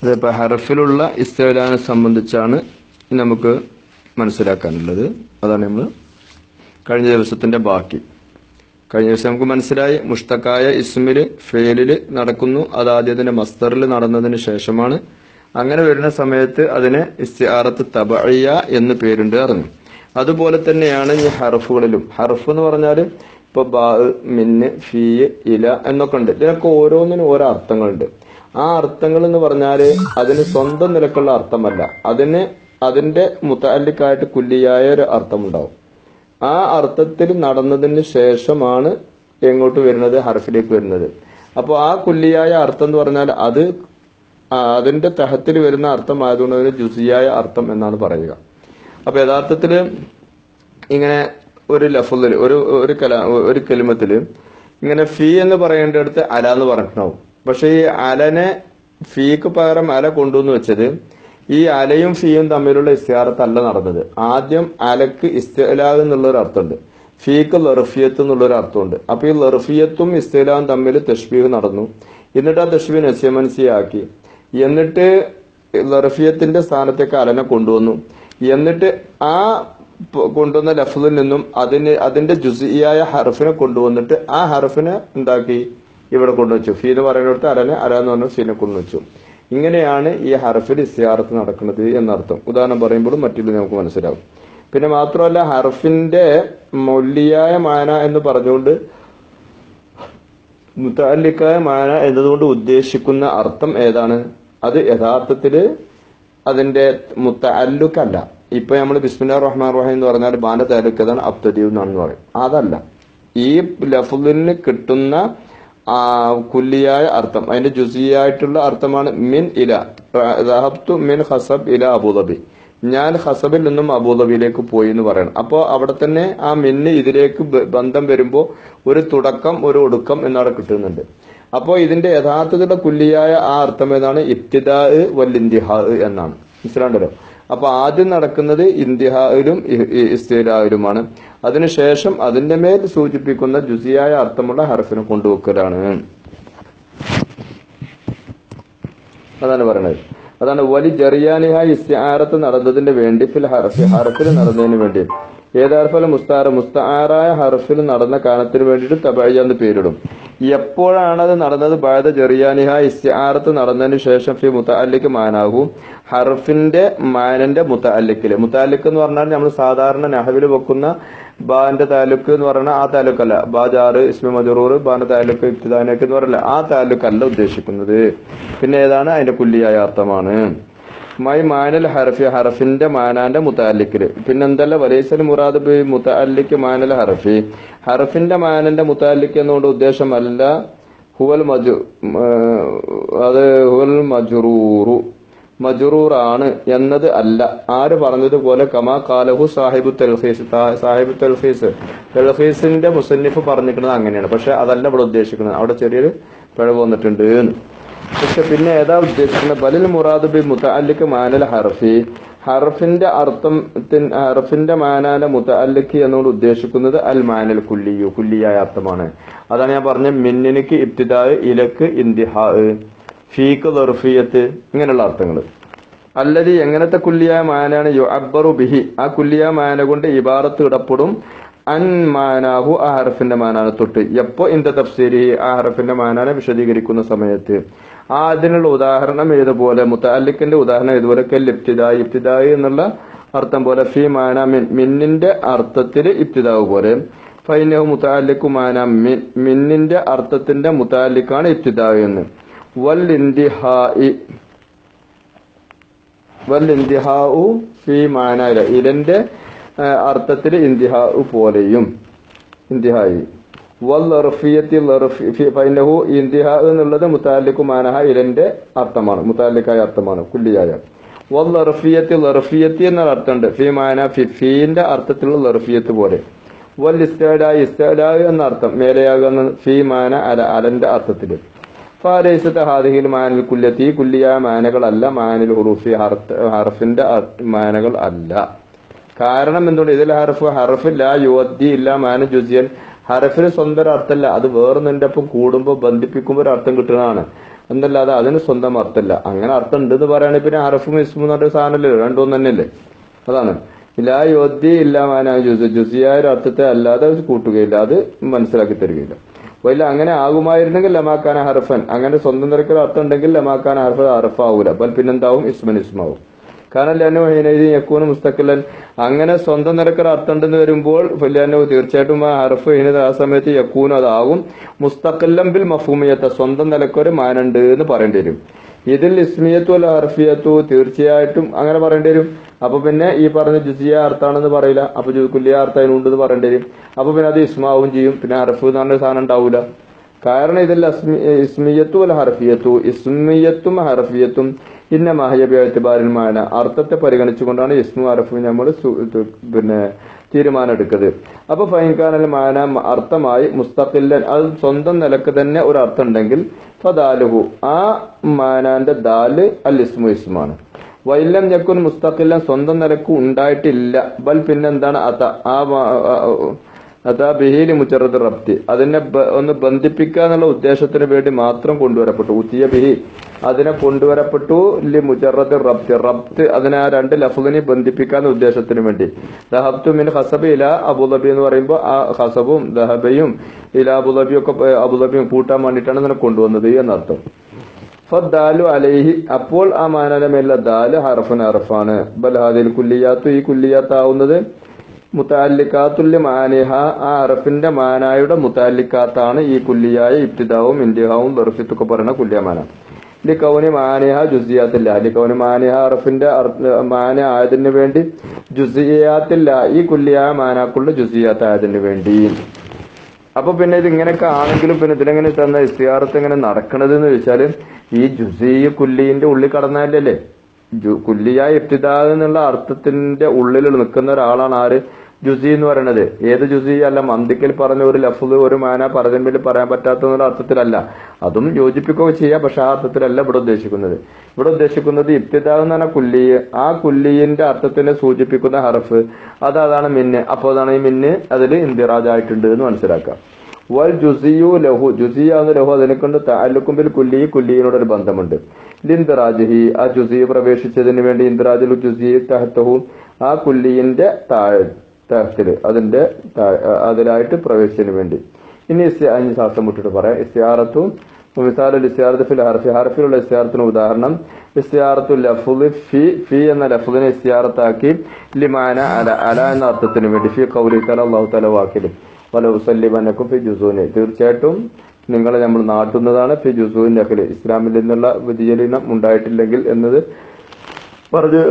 അതിപ്പോ ഹറഫിലുള്ള ഇസ്തലാനെ സംബന്ധിച്ചാണ് നമുക്ക് മനസ്സിലാക്കാനുള്ളത് അതാണ് നമ്മൾ കഴിഞ്ഞ ദിവസത്തിന്റെ ബാക്കി കഴിഞ്ഞ ദിവസം നമുക്ക് മനസ്സിലായി മുഷ്തക്കായ ഇസ്മില് ഫേലില് നടക്കുന്നു അത് ആദ്യത്തിന്റെ മസ്തറിൽ നടന്നതിന് ശേഷമാണ് അങ്ങനെ വരുന്ന സമയത്ത് അതിന് ഇസ്തിആറത്ത് തബഅയ്യ എന്ന് പേരുണ്ട് അറിഞ്ഞു അതുപോലെ തന്നെയാണ് ഈ ഹർഫുകളിലും ഹർഫ് എന്ന് പറഞ്ഞാല് ഇപ്പൊ ബാ മിന്ന് ഫീ ഇല എന്നൊക്കെ ഉണ്ട് ഇതിനൊക്കെ ഓരോന്നിനും ഓരോ അർത്ഥങ്ങളുണ്ട് ആ അർത്ഥങ്ങൾ എന്ന് പറഞ്ഞാല് അതിന് സ്വന്തം നിലക്കുള്ള അർത്ഥമല്ല അതിന് അതിന്റെ മുത്തല്ലിക്കായിട്ട് കുല്ലിയായ ഒരു അർത്ഥമുണ്ടാവും ആ അർത്ഥത്തിൽ നടന്നതിന് ശേഷമാണ് എങ്ങോട്ട് വരുന്നത് ഹർഫിലേക്ക് വരുന്നത് അപ്പോൾ ആ കുല്ലിയായ അർത്ഥം എന്ന് പറഞ്ഞാൽ അത് ആ അതിന്റെ തഹത്തിൽ വരുന്ന അർത്ഥം ആയതുകൊണ്ട് അതിന് ജുസിയായ അർത്ഥം എന്നാണ് പറയുക അപ്പൊ യഥാർത്ഥത്തില് ഇങ്ങനെ ഒരു ലഫുദിൽ ഒരു ഒരു കല ഒരു കലിമത്തില് ഇങ്ങനെ ഫീ എന്ന് പറയേണ്ടടുത്ത് അല എന്ന് പറഞ്ഞിട്ടുണ്ടാവും പക്ഷെ ഈ അലനെ ഫീക്ക് പകരം അല കൊണ്ടുവന്ന് വെച്ചത് ഈ അലയും ഫീയും തമ്മിലുള്ള ഇസ്തിയാറത്തല്ല നടന്നത് ആദ്യം അലക്ക് ഇസ്തിലാഗ് എന്നുള്ള ഒരു അർത്ഥമുണ്ട് ഫീക്ക് ലർഫിയത്ത് എന്നുള്ള ഒരു അർത്ഥമുണ്ട് അപ്പൊ ഈ ലർഫിയത്തും ഇസ്തിലാവും തമ്മിൽ തഷ്ബീഹ് നടന്നു എന്നിട്ട് ആ തഷ്ബീഹ് നസ്യമൻസിയാക്കി എന്നിട്ട് ലർഫിയത്തിന്റെ സ്ഥാനത്തേക്ക് അലനെ കൊണ്ടുവന്നു എന്നിട്ട് ആ പ- കൊണ്ടുവന്ന ലഫ്ദിൽ നിന്നും അതിന് അതിന്റെ ജുസിയായ ഹർഫിനെ കൊണ്ടുവന്നിട്ട് ആ ഹർഫിനെ എന്താക്കി ഇവിടെ കൊണ്ടുവച്ചു ഫീ എന്ന് പറയുന്നിടത്ത് അലനെ അല എന്ന് പറഞ്ഞ ഫീനെ കൊണ്ടുവച്ചു ഇങ്ങനെയാണ് ഈ ഹർഫിൽ ഇസ്തിയാറത്ത് നടക്കുന്നത് എന്നർത്ഥം ഉദാഹരണം പറയുമ്പോഴും മറ്റുള്ള നമുക്ക് മനസ്സിലാവും പിന്നെ മാത്രമല്ല ഹർഫിന്റെ മൊല്ലിയായ മാന എന്ന് പറഞ്ഞുകൊണ്ട് മുത്താലിക്കായ മാന എന്നതുകൊണ്ട് ഉദ്ദേശിക്കുന്ന അർത്ഥം ഏതാണ് അത് യഥാർത്ഥത്തില് അതിന്റെ മുത്തല്ലുക്കല്ല ഇപ്പൊ നമ്മൾ ബിസ്മില്ലാ റഹ്മാൻ റഹീം എന്ന് പറഞ്ഞാൽ ബാന്റെ താലൂക്ക് അതാണ് അബ്തദീവ് എന്നാണെന്ന് പറയും അതല്ല ഈ ലഫുലിന് കിട്ടുന്ന ആ കുല്ലിയായ അർത്ഥം അതിന്റെ ജുസിയായിട്ടുള്ള അർത്ഥമാണ് മിൻ ഇല ദഹബ്തു മിൻ ഹസബ് ഇല അബുദബി ഞാൻ ഹസബിൽ നിന്നും അബുദബിയിലേക്ക് പോയി എന്ന് പറയണം അപ്പോൾ അവിടെ തന്നെ ആ മിന്ന് ഇതിലേക്ക് ബ- ബന്ധം വരുമ്പോൾ ഒരു തുടക്കം ഒരു ഒടുക്കം എന്നവിടെ കിട്ടുന്നുണ്ട് അപ്പോൾ ഇതിന്റെ യഥാർത്ഥത്തിലുള്ള കുല്ലിയായ ആ അർത്ഥം ഏതാണ് ഇബ്തിദാ വല്ലിന്തിഹാ എന്നാണ് മനസ്സിലാണ്ടല്ലോ അപ്പൊ ആദ്യം നടക്കുന്നത് ഇന്തിഹായിലും ഇസ്തിലായിലുമാണ് അതിനുശേഷം അതിന്റെ മേൽ സൂചിപ്പിക്കുന്ന ജുസിയായ അർത്ഥമുള്ള ഹർഫിനെ കൊണ്ടുവെക്കലാണ് അതാണ് പറയുന്നത് അതാണ് വലി ജറിയാനിഹ ഇസ്തിആറത്ത് നടന്നതിന് വേണ്ടി ഫിൽ ഹർഫി ഹർഫിൽ നടന്നതിന് വേണ്ടി ഏതാർഫല മുസ്താറ മുസ്താറായ ഹർഫിൽ നടന്ന കാലത്തിന് വേണ്ടിയിട്ട് തബയ്യ എന്ന് പേരിടും എപ്പോഴാണ് അത് നടന്നത് ബാധ ജറിയാനിഹ ഇസ്തിആറത്ത് നടന്നതിന് ശേഷം ഫി മുത്തല്ലിക്ക് മാനാഹു ഹർഫിന്റെ മാനന്റെ മുത്തല്ലിക്കില് മുത്തല്ലിക്ക് എന്ന് പറഞ്ഞാൽ നമ്മൾ സാധാരണ നഹവിൽ വെക്കുന്ന ബാന്റെ താലൂക്ക് എന്ന് പറയുന്ന ആ താലൂക്കല്ല ബാജാറ് ഇസ്മി മജറൂർ ബാന്റെ താലൂക്ക് ഇബ്തിദാനക്ക് എന്ന് പറയില്ല ആ താലൂക്കല്ല ഉദ്ദേശിക്കുന്നത് പിന്നെ ഏതാണ് അതിന്റെ കുല്ലിയായ അർത്ഥമാണ് മൈ മാനൽ ഹർഫി ഹർഫിന്റെ മാനാന്റെ മുത്താലിക്കില് പിന്നെ എന്തല്ല വലൈസൽ മുറാദ് ബി മുത്തല്ലിക്ക് മാനൽ ഹർഫി ഹർഫിന്റെ മാനന്റെ മുത്താലിക്ക് എന്നുകൊണ്ട് ഉദ്ദേശമല്ല ഹുവൽ മജു ഏഹ് അത് ഹുവൽ മജുറൂറു മജുറൂറാണ് എന്നത് അല്ല ആര് പറഞ്ഞതുപോലെ കമാ കാലഹു സാഹിബു തൽഹീസ് താ- സാഹിബു തൽഹീസ് തൽഹീസിന്റെ മുസന്നിഫ് പറഞ്ഞിരിക്കുന്നത് അങ്ങനെയാണ് പക്ഷെ അതല്ല ഇവിടെ ഉദ്ദേശിക്കുന്നത് അവിടെ ചെറിയൊരു പിഴവ് വന്നിട്ടുണ്ട് എന്ന്. പക്ഷെ പിന്നെ ഏതാ ഉദ്ദേശിക്കുന്നത് ബലിൽ മുറാദ് ബി മുത്തല്ലിക്ക് മാനൽ ഹർഫി ഹർഫിന്റെ അർത്ഥം ഹർഫിന്റെ മാനാല മുത്തല്ലിക്ക് എന്നുകൊണ്ട് ഉദ്ദേശിക്കുന്നത് അൽ മാനൽ കുല്ലിയു കുല്ലിയായ അർത്ഥമാണ് അതാണ് ഞാൻ പറഞ്ഞ മിന്നിനിക്ക് ഇബ്തിദാ ഇലക്ക് ഇന്തിഹാ ഫീക്ക് ദർഫിയത്ത് ഇങ്ങനെയുള്ള അർത്ഥങ്ങൾ അല്ലതി എങ്ങനത്തെ കുല്ലിയായ മാനാണ് യു അബ്ബറു ബിഹി ആ കുല്ലിയായ മാന കൊണ്ട് ഇബാറത്ത് ഇടപെടും അൻ മാനാഹു ആ ഹർഫിന്റെ മാനാനെ തൊട്ട് എപ്പോ ഇന്ത തഫ്സീരി ആ ഹർഫിന്റെ മാനാനെ വിശദീകരിക്കുന്ന സമയത്ത് ആ അതിനുള്ള ഉദാഹരണം ഇതുപോലെ മുത്തല്ലിക്കിന്റെ ഉദാഹരണം ഇതുപോലെ ഇബ്തിദായി ഇബ്തിദായി എന്നുള്ള അർത്ഥം പോലെ ഫി മാന മിൻ മിന്നിന്റെ അർത്ഥത്തിൽ ഇബ്തിദാവ് പോലെ ഫൈനഹു മുത്തല്ലിക്കു മാന മിൻ മിന്നിന്റെ അർത്ഥത്തിന്റെ മുത്തല്ലിക്കാണ് ഇബ്തിദാവ് എന്ന് വൽ ഇന്തിഹായി വൽ ഇന്തിഹാഉ ഫി മാനയില ഇലന്റെ അർത്ഥത്തിൽ ഇന്തിഹാഉ പോലെയും ഇന്തിഹായി വൽ ലർഫിയത്തി ലർഫി ഫി ഫൈനഹു ഇന്തിഹാ എന്നുള്ളത് മുത്താലിക്കു മാനഹ ഇലന്റെ അർത്ഥമാണ് മുത്താലിക്കായ അർത്ഥമാണ് കുല്ലിയായ വൽ ലർഫിയത്തി ലർഫിയത്തി എന്ന അർത്ഥമുണ്ട് ഫി മാന ഫി ഫീന്റെ അർത്ഥത്തിലുള്ള ലർഫിയത്ത് പോലെ വൽ ഇസ്തല ഇസ്തല എന്ന അർത്ഥം മേലെയാകുന്ന ഫി മാന അല അലന്റെ അർത്ഥത്തിൽ ഫാലൈസത്ത് ഹാദിഹിൽ മാനിൽ കുല്യത്തി കുല്ലിയായ മാനകളല്ല മാനിൽ ഹുറൂഫി ഹർത്ത് ഹർഫിന്റെ അർത്ഥ- മാനകൾ അല്ല കാരണം എന്തുകൊണ്ട് ഇതിൽ ഹർഫ് ഹർഫില്ല യുവത്തി ഇല്ല മാന ജുസിയൻ ഹർഫിന് സ്വന്തം ഒരു അർത്ഥമല്ല അത് വേറൊന്നിന്റെ ഒപ്പം കൂടുമ്പോൾ ബന്ധിപ്പിക്കുമ്പോൾ ഒരു അർത്ഥം കിട്ടുന്നതാണ് എന്നല്ലാതെ അതിന് സ്വന്തം അർത്ഥമില്ല അങ്ങനെ അർത്ഥം ഉണ്ടെന്ന് പറയുകയാണെങ്കിൽ പിന്നെ അറഫും ഇസ്മും എന്ന് പറഞ്ഞ സാധനമല്ലേ രണ്ടും തന്നെയല്ലേ അതാണ് ഇലാ യോദ്യ ഇല്ലാമാന ജുസ് ജുസിയായ ഒരു അർത്ഥത്തെ അല്ലാതെ അത് കൂട്ടുകയില്ല അത് മനസ്സിലാക്കി തരികയില്ല വല്ല അങ്ങനെ ആകുമായിരുന്നെങ്കിൽ ലമാക്കാൻ ഹർഫൻ അങ്ങനെ സ്വന്തം നിരക്കൊരു അർത്ഥം ഉണ്ടെങ്കിൽ ലമാക്കാൻ ഹർഫ ഹർഫാവൂല ബൽ പിന്നെന്താവും ഇസ്മൻ ഇസ്മാവും കാരണം ലന്നു ഹൈനൈദി യക്കൂന് മുസ്തഖിലൻ അങ്ങനെ സ്വന്തം നിരക്കൊരു അർത്ഥം ഉണ്ടെന്ന് വരുമ്പോൾ ഫല്യാനു തീർച്ചയായിട്ടും ആ ഹർഫ് ഹൈനത് ആ സമയത്ത് യക്കൂനും അതാവും മുസ്തഖില്ലം ബിൽ മഫൂമിയത്ത സ്വന്തം നിലക്കൊരു മാനുണ്ട് എന്ന് പറയേണ്ടി വരും ഇതിൽ ഇസ്മിയത്തു അല്ല ഹർഫിയത്തു തീർച്ചയായിട്ടും അങ്ങനെ പറയേണ്ടി വരും അപ്പൊ പിന്നെ ഈ പറഞ്ഞ ജുസിയ അർത്ഥാണെന്ന് പറയില്ല അപ്പൊ ജു- കുല്ലിയ അർത്ഥം അതിനുണ്ടെന്ന് പറയേണ്ടി വരും അപ്പൊ പിന്നെ അത് ഇസ്മാവും ചെയ്യും പിന്നെ ഹർഫ് എന്ന് പറഞ്ഞ സാധനം ഉണ്ടാവൂല കാരണം ഇതിൽ അസ്മി ഇസ്മിയത്തു അല്ല ഹർഫിയത്തു ഇസ്മിയത്തും ഹർഫിയത്തും ഇന്ന മഹയബിയത്തിബാരിൽമാന അർത്ഥത്തെ പരിഗണിച്ചുകൊണ്ടാണ് ഇസ്മു ഹർഫും നമ്മൾ പിന്നെ തീരുമാനം എടുക്കുന്നത് അപ്പൊ ഫൈൻഖാനൽ മാന അർത്ഥമായി മുസ്തഖില്ലൻ അത് സ്വന്തം നിലക്ക് തന്നെ ഒരു അർത്ഥം ഉണ്ടെങ്കിൽ ഫദാലുഹു ആ മാനാന്റെ ദാല് അൽ ഇസ്മു ഇസ്മാണ് വൈലം ഞക്കുൻ മുസ്തഖില്ലൻ സ്വന്തം നിലക്ക് ഉണ്ടായിട്ടില്ല ബൽ പിന്നെന്താണ് അത ആ മാ- ആ- ആ- അതാ ബിഹിലി മുച്ചറത് റബ്തി അതിനെ ബ- ഒന്ന് ബന്ധിപ്പിക്കുക എന്നുള്ള ഉദ്ദേശത്തിന് വേണ്ടി മാത്രം കൊണ്ടുവരപ്പെട്ടു ഉത്തിയ ബിഹി അതിനെ കൊണ്ടുവരപ്പെട്ടു ലി മുജറത് റബ്തി റബ്ത് അതിനെ ആ രണ്ട് ലഫുദിനെ ബന്ധിപ്പിക്കാന്ന ഉദ്ദേശത്തിന് വേണ്ടി ദഹബ്തു മിൻ ഹസബ് ഇല അബുദബി എന്ന് പറയുമ്പോൾ ആ ഹസബും ദഹബയും ഇല അബുദബിയും ഒക്കെ പ- അബുദബിയും കൂട്ടാൻ വേണ്ടിയിട്ടാണ് ഇതിനെ കൊണ്ടുവന്നത് എന്നർത്ഥം ഫദ്ദാലു അലൈഹി അപ്പോൾ ആ മാനയുടെ മേലുള്ള ദാല് ഹർഫുൻ ഹർഫാണ് ബൽ ഹാദിൽ കുല്ലിയാത്തു ഈ കുല്ലിയാത്ത് ആവുന്നത് മുത്താലിക്കാത്തുല്യ മാനിഹ ആ അറഫിന്റെ മാനായുടെ മുത്താലിക്കാത്താണ് ഈ കുല്ലിയായ ഇബ്തിദാവും ഇന്ത്യഹാവും ബർഫിത്തൊക്കെ പറയുന്ന കുല്യമാന ലി കൗനി മാനിഹ ജുസിയാത്തില്ല ലി കൗനി മാനിഹ അറഫിന്റെ അർത്ഥ- മാന ആയതിനു വേണ്ടി ജുസിയാത്തില്ല ഈ കുല്ലിയായ മാനാക്കുള്ള ജുസിയാത്ത് ആയതിനു വേണ്ടി അപ്പൊ പിന്നെ ഇത് ഇങ്ങനെയൊക്കെ ആണെങ്കിലും പിന്നെ ഇതിലെങ്ങനെ തന്ന ഇസ്തിയാറത്ത് എങ്ങനെ നടക്കണത് എന്ന് ചോദിച്ചാല് ഈ ജുസി കുല്ലിന്റെ ഉള്ളിൽ കടന്നാലല്ലേ ജു കുല്ലിയായ ഇഫ്തിദാ എന്നുള്ള അർത്ഥത്തിന്റെ ഉള്ളിൽ നിൽക്കുന്ന ഒരാളാണ് ആര് ജുസി എന്ന് പറയുന്നത് ഏത് ജുസി അല്ല മന്ദിക്കൽ പറഞ്ഞ ഒരു ലഫ്ല് ഒരു മാന പറഞ്ഞതിൽ പറയാൻ പറ്റാത്ത എന്നുള്ള അർത്ഥത്തിലല്ല അതും യോജിപ്പിക്കുകയൊക്കെ ചെയ്യാം പക്ഷെ ആ അർത്ഥത്തിലല്ല ഇവിടെ ഉദ്ദേശിക്കുന്നത് ഇവിടെ ഉദ്ദേശിക്കുന്നത് ഇബ്തിദാ എന്ന് പറഞ്ഞ കുല്ലി ആ കുല്ലിന്റെ അർത്ഥത്തിനെ സൂചിപ്പിക്കുന്ന ഹർഫ് അത് അതാണ് മിന്ന് അപ്പോൾ അതാണ് ഈ മിന്ന് അതിൽ ഇന്ദിറാജ് ആയിട്ടുണ്ട് എന്ന് മനസ്സിലാക്കാം വൽ ജുസിയു ലഹു ജുസിയാവുന്ന ലഹു അതിനെ കൊണ്ട് താലുക്കുമ്പിൽ കുല്ലി കുല്ലിയിനോട് ഒരു ബന്ധമുണ്ട് ലിന്ദിറാജിഹി ആ ജുസി പ്രവേശിച്ചതിന് വേണ്ടി ഇന്ദിറാജുൽ ജുസി തഹത്തഹു ആ കുല്ലിന്റെ താഴ് തഹത്തില് അതിന്റെ താഴ് അതിലായിട്ട് പ്രവേശിച്ചതിന് വേണ്ടി ഇനി ഇസ്തി- അതിന് ശ്വാസം മുട്ടിട്ട് പറയാം ഇസ്തിയാറത്തും മിസാലുൽ ഇസ്തിയാറത്ത് ഫിൽ ഹർഫി ഹർഫിലുള്ള ഇസ്തിയാറത്തിന് ഉദാഹരണം ഇസ്തിയാറത്തു ലഫുദ് ഫി ഫി എന്ന ലഫുദിനെ ഇസ്തിയാറത്താക്കി ലിമാന അല അല എന്ന അർത്ഥത്തിന് വേണ്ടി ഫി കൗലി തല അള്ളാഹു തല വാക്കിൽ വല ഉസല്ലിബനക്കും ഫി ജുസൂന് തീർച്ചയായിട്ടും നിങ്ങളെ നമ്മൾ നാട്ടുന്നതാണ് ഫി ജുസൂൻ നഖല് ഇസ്ലാമിൽ നിന്നുള്ള വ്യതിചലനം ഉണ്ടായിട്ടില്ലെങ്കിൽ എന്നത് പറഞ്ഞ്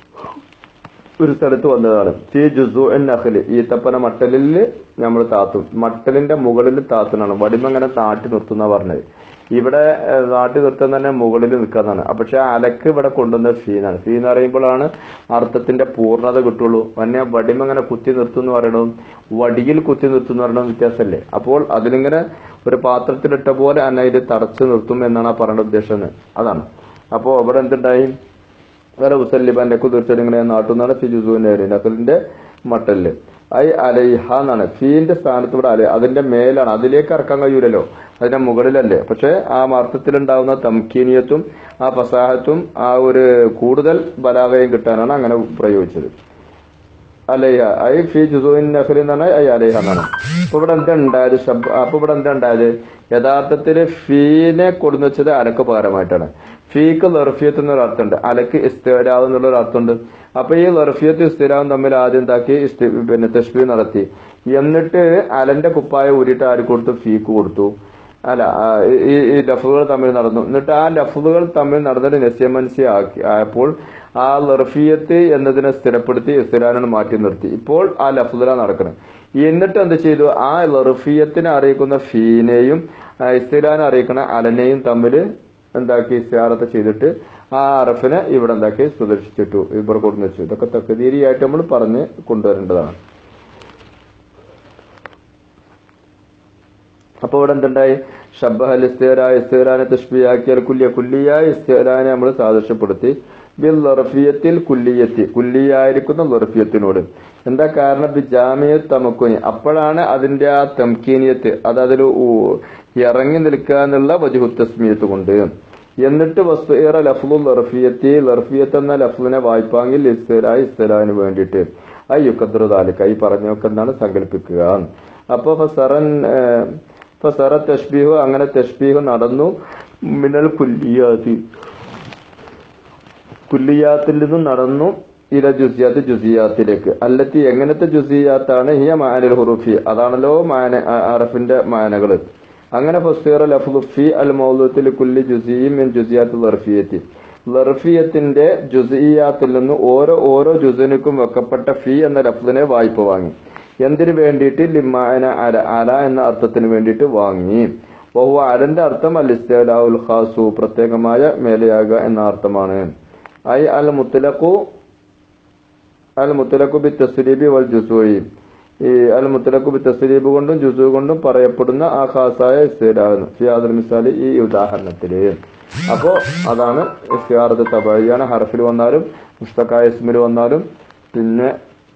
ഒരു സ്ഥലത്ത് വന്നതാണ് ഫി ജുസു നഖല് ഈത്തപ്പന മട്ടലിൽ നമ്മൾ താത്തും മട്ടലിന്റെ മുകളിൽ താത്തുന്നാണ് വടിമങ്ങനെ നാട്ടി നിർത്തുന്ന പറഞ്ഞത് ഇവിടെ ഏഹ്, നാട്ടി നിർത്തുന്ന തന്നെ മുകളിൽ നിൽക്കുന്നതാണ് പക്ഷെ അലക്ക് ഇവിടെ കൊണ്ടുവന്ന ഫീനാണ് ഫീ എന്ന് പറയുമ്പോഴാണ് അർത്ഥത്തിന്റെ പൂർണ്ണത കിട്ടുള്ളൂ പിന്നെ വടിമങ്ങനെ കുത്തി നിർത്തും എന്ന് പറയണതും വടിയിൽ കുത്തി നിർത്തും എന്ന് പറയണതും വ്യത്യാസമല്ലേ അപ്പോൾ അതിലിങ്ങനെ ഒരു പാത്രത്തിലിട്ട പോലെ അന്നെ ഇത് തടച്ചു നിർത്തും എന്നാണ് ആ പറയുന്ന ഉദ്ദേശം അതാണ് അപ്പോ ഇവിടെ എന്തുണ്ടായി വേറെ മുസല്ലിബാന്റെ തീർച്ചയായിട്ടും ഇങ്ങനെ നാട്ടുന്നാണ് ഫി ജുസുവിന്റെ നഖലിന്റെ മട്ടലില് ഐ അലൈഹ എന്നാണ് ഫീന്റെ സ്ഥാനത്ത് ഇവിടെ അല അതിന്റെ മേലാണ് അതിലേക്ക് ഇറക്കാൻ കഴിയൂലല്ലോ അതിന്റെ മുകളിലല്ലേ പക്ഷെ ആ അർത്ഥത്തിലുണ്ടാവുന്ന തംക്കീനിയത്തും ആ ഫസാഹത്തും ആ ഒരു കൂടുതൽ ബലാഗയും കിട്ടാനാണ് അങ്ങനെ പ്രയോഗിച്ചത് അലൈഹ ഐ ഫി ജുസുവിൻ നഖൽ എന്നാണ് ഐ അലൈഹ എന്നാണ് അപ്പൊ ഇവിടെ എന്താ ഉണ്ടായത് ശബ് അപ്പൊ ഇവിടെ എന്താ ഉണ്ടായത് യഥാർത്ഥത്തില് ഫീനെ കൊടുന്നു വെച്ചത് അലക്ക് പകരമായിട്ടാണ് ഫീക്ക് ലർഫിയത്ത് എന്നൊരു അർത്ഥമുണ്ട് അലക്ക് ഇസ്തിരാവ് എന്നുള്ള ഒരു അർത്ഥമുണ്ട് അപ്പൊ ഈ ലർഫിയത്ത് ഇസ്തിരാവും തമ്മിൽ ആദ്യം എന്താക്കി ഇസ്തി- പിന്നെ തഷ്ബി നടത്തി എന്നിട്ട് അലന്റെ കുപ്പായ ഊരിയിട്ട് ആര് കൊടുത്തു ഫീക്ക് കൊടുത്തു അല്ല ആ, ഈ ഈ ലഫുകൾ തമ്മിൽ നടന്നു എന്നിട്ട് ആ ലഫുകൾ തമ്മിൽ നടന്നിട്ട് നസ്യമൻസി ആക്കി ആയപ്പോൾ ആ ലർഫിയത്ത് എന്നതിനെ സ്ഥിരപ്പെടുത്തി ഇസ്തിലാനാണ് മാറ്റി നിർത്തി ഇപ്പോൾ ആ ലഫുദല നടക്കണം എന്നിട്ട് എന്ത് ചെയ്തു ആ ലർഫിയത്തിനെ അറിയിക്കുന്ന ഫീനെയും ആ, ഇസ്തിലാനെ അറിയിക്കുന്ന അലനെയും തമ്മിൽ എന്താക്കി ഇസ്തിയാറത്ത് ചെയ്തിട്ട് ആ അറഫിനെ ഇവിടെ എന്താക്കി പ്രദർശിച്ചിട്ടു ഇവിടെ കൊടുന്നു വെച്ചു ഇതൊക്കെ തക്കതീരിയായിട്ട് നമ്മൾ പറഞ്ഞ് കൊണ്ടുവരേണ്ടതാണ് അപ്പൊ ഇവിടെ എന്തുണ്ടായി ഷബ്ബഹൽ ഇസ്തേരായ ഇസ്തേരാനെ തഷ്ബിയാക്കിയാൽ കുല്യ കുല്ലിയായ ഇസ്തേരാനെ നമ്മൾ സാദൃശ്യപ്പെടുത്തി ബിൽ ലറഫിയത്തിൽ കുല്ലിയത്തി കുല്ലിയായിരിക്കുന്ന ലറഫിയത്തിനോട് എന്താ കാരണം ബി ജാമിയ തമക്കുനി അപ്പോഴാണ് അതിന്റെ ആ തംക്കീനിയത്ത് അത് അതിൽ ഇറങ്ങി നിൽക്കുക എന്നുള്ള വജുഹു തസ്മിയത്ത് കൊണ്ട് എന്നിട്ട് വസ്തുഇറ ലഫ്ലുൽ ലർഫിയത്തി ലർഫിയത്ത് എന്ന ലഫ്ലിനെ വായ്പാങ്കിൽ ഇസ്തലായി ഇസ്തലാവിന് വേണ്ടിയിട്ട് ഐ യുക്കദ്റു താലിക്ക ഈ പറഞ്ഞൊക്കെ എന്താണ് സങ്കല്പിക്കുക അപ്പൊ ഫസറൻ ഏഹ്, ഫസറ തഷ്ബീഹു അങ്ങനെ തഷ്ബീഹു നടന്നു മിനൽ കുല്ലിയാത്തി കുല്ലിയാത്തിൽ നിന്നും നടന്നു ഇല ജുസിയാത്ത് ജുസിയാത്തിലേക്ക് അല്ലത്തി എങ്ങനത്തെ ജുസിയാത്താണ് ഹിയ മാനൽ ഹുറുഫി അതാണല്ലോ മാന അ- അറഫിന്റെ മാനകള് അങ്ങനെ ഫസ്തീറ ലഫ്ലു ഫി അൽ മൗലൂത്തിൽ കുല്ലി ജുസിയും മിൻ ജുസിയാത്ത് ലർഫിയത്തി ലർഫിയത്തിന്റെ ജുസിയാത്തിൽ നിന്ന് ഓരോ ഓരോ ജുസിനുക്കും വെക്കപ്പെട്ട ഫി എന്ന ലഫ്ലിനെ വായ്പ വാങ്ങി എന്തിനു വേണ്ടിയിട്ട് ലിമാന അല അല എന്ന അർത്ഥത്തിന് വേണ്ടിയിട്ട് വാങ്ങി വഹുവ അലന്റെ അർത്ഥം അൽ ഇസ്തലാഉൽ ഖാസു പ്രത്യേകമായ മേലെയാകുക എന്ന അർത്ഥമാണ് ഐ അൽ മുത്തലഖു അൽ മുത്തലഖു ബി തസ്രീബി വൽ ജുസൂയി ഈ അൽ മുത്തലഖു ബി തസ്രീബ് കൊണ്ടും ജുസു കൊണ്ടും പറയപ്പെടുന്ന ആ ഖാസായ ഇസ്തിലാഹ് ഫിയാദുൽ മിസാലി ഈ ഉദാഹരണത്തില് അപ്പോ അതാണ് ഇസ്തിയാറത്ത് തബഴിയാണ് ഹർഫിൽ വന്നാലും മുസ്തഖായ ഇസ്മിൽ വന്നാലും പിന്നെ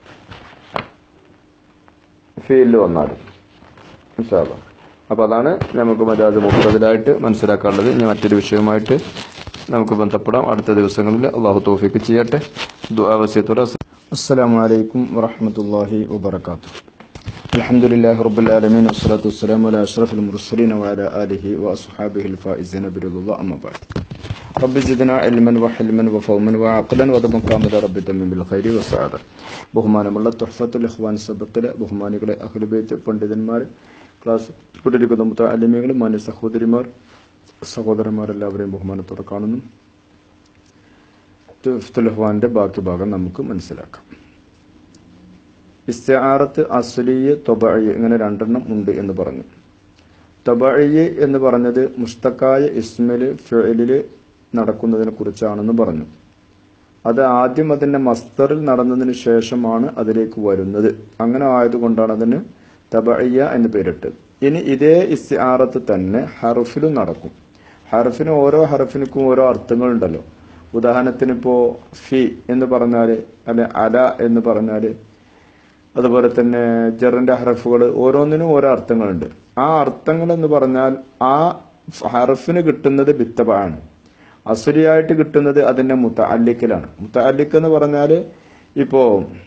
ഫീലിൽ വന്നാലും ഇൻഷാല്ലാ അപ്പൊ അതാണ് നമുക്ക് മജാസ് മുപ്പതിലായിട്ട് മനസ്സിലാക്കാനുള്ളത് ഇനി മറ്റൊരു വിഷയവുമായിട്ട് നമുക്ക് ബന്ധപ്പെടാം അടുത്ത ദിവസങ്ങളിൽ അള്ളാഹു തോഫിക്ക് ചെയ്യട്ടെ ദുആവസ്യത്തോടെ അസ്സലാമു അലൈക്കും വറഹ്മത്തുള്ളാഹി വബറകാതുഹു الحمد لله رب العالمين والصلاة والسلام على أشرف المرسلين وعلى آله وأصحابه الفائزين برضا الله أما بعد رب زدنا علما وحلما وفهما وعقلا وضبا كاملا رب تمم بالخير والسعادة ബഹുമാനമുള്ള തുഹഫത്തുൽ ഇഖ്വാൻ സബക്കിലെ ബഹുമാനികളെ അഖിലുബൈത്ത് പണ്ഡിതന്മാർ ക്ലാസ് കുട്ടിരിക്കുന്ന മുത്താലിമികൾ മാന്യ സഹോദരിമാർ സഹോദരന്മാർ എല്ലാവരെയും ബഹുമാനത്തോടെ കാണുന്നു തുഹഫത്തുൽ ഇഖ്വാന്റെ ബാക്കി ഭാഗം നമുക്ക് മനസ്സിലാക്കാം ഇസ്തിആറത്ത് അസ്ലിയ് തൊബഅയ് ഇങ്ങനെ രണ്ടെണ്ണം ഉണ്ട് എന്ന് പറഞ്ഞു തൊബഅയ് എന്ന് പറഞ്ഞത് മുസ്തക്കായ ഇസ്മില് ഫിഅലില് നടക്കുന്നതിനെ കുറിച്ചാണെന്ന് പറഞ്ഞു അത് ആദ്യം അതിന്റെ മസ്തറിൽ നടന്നതിന് ശേഷമാണ് അതിലേക്ക് വരുന്നത് അങ്ങനെ ആയതുകൊണ്ടാണ് അതിന് തബഅയ്യ എന്ന് പേരിട്ടത് ഇനി ഇതേ ഇസ്തിആറത്ത് തന്നെ ഹർഫിലും നടക്കും ഹർഫിന് ഓരോ ഹർഫിനും ഓരോ അർത്ഥങ്ങളുണ്ടല്ലോ ഉദാഹരണത്തിന് ഇപ്പോ ഫി എന്ന് പറഞ്ഞാല് അല്ലെ അല എന്ന് പറഞ്ഞാല് അതുപോലെ തന്നെ ജറിന്റെ ഹർഫുകൾ ഓരോന്നിനും ഓരോ അർത്ഥങ്ങളുണ്ട് ആ അർത്ഥങ്ങൾ എന്ന് പറഞ്ഞാൽ ആ ഹർഫിന് കിട്ടുന്നത് ബിത്തബാണ് അസുരിയായിട്ട് കിട്ടുന്നത് അതിന്റെ മുത്ത അല്ലിക്കലാണ് മുത്ത അല്ലിക്ക് എന്ന് പറഞ്ഞാല് ഇപ്പോ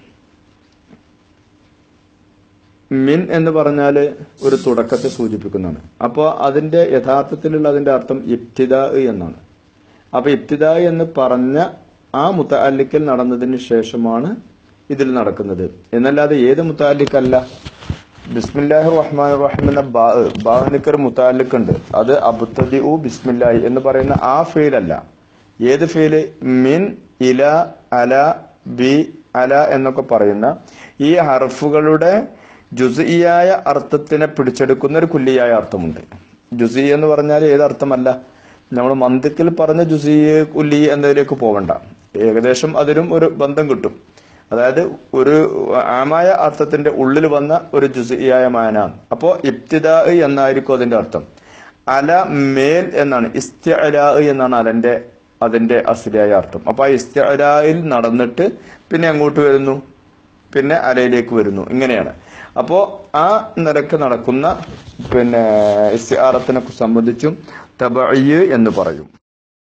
മിൻ എന്ന് പറഞ്ഞാല് ഒരു തുടക്കത്തെ സൂചിപ്പിക്കുന്നതാണ് അപ്പോൾ അതിന്റെ യഥാർത്ഥത്തിലുള്ള അതിന്റെ അർത്ഥം ഇബ്തിദാ എന്നാണ് അപ്പൊ ഇബ്തിദാ എന്ന് പറഞ്ഞ ആ മുത്തഅല്ലിക്കൽ നടന്നതിന് ശേഷമാണ് ഇതിൽ നടക്കുന്നത് എന്നല്ലാതെ ഏത് മുത്തഅല്ലിക്കല്ല ബിസ്മില്ലാഹി റഹ്മാൻ റഹീം എന്ന ബാ ബാനിക്കർ മുത്താലിക് ഉണ്ട് അത് അബുത്തദി ഉ ബിസ്മില്ലാഹി എന്ന് പറയുന്ന ആ ഫെയിലല്ല ഏത് ഫെയില് മിൻ ഇല അല ബി അല എന്നൊക്കെ പറയുന്ന ഈ ഹർഫുകളുടെ ജുസിയായ അർത്ഥത്തിനെ പിടിച്ചെടുക്കുന്ന ഒരു കുല്ലിയായ അർത്ഥമുണ്ട് ജുസി എന്ന് പറഞ്ഞാൽ ഏത് അർത്ഥമല്ല നമ്മൾ മന്ദിക്കിൽ പറഞ്ഞ ജുസി കുല്ലി എന്നതിലേക്ക് പോവണ്ട ഏകദേശം അതിനും ഒരു ബന്ധം കിട്ടും അതായത് ഒരു ആമായ അർത്ഥത്തിന്റെ ഉള്ളിൽ വന്ന ഒരു ജുസിയായ മാന അപ്പോ ഇബ്തിദാ എന്നായിരിക്കും അതിന്റെ അർത്ഥം അല മേൽ എന്നാണ് ഇസ്തിഅലാ എന്നാണ് അലന്റെ അതിന്റെ അസ്ലിയായ അർത്ഥം അപ്പൊ ആ ഇസ്തിഅലായിൽ നടന്നിട്ട് പിന്നെ അങ്ങോട്ട് വരുന്നു പിന്നെ അലയിലേക്ക് വരുന്നു ഇങ്ങനെയാണ് അപ്പോ ആ നിരക്ക് നടക്കുന്ന പിന്നെ ഇസ്തിആറത്തിനെ സംബന്ധിച്ചും തബഅയ്യ് എന്ന് പറയും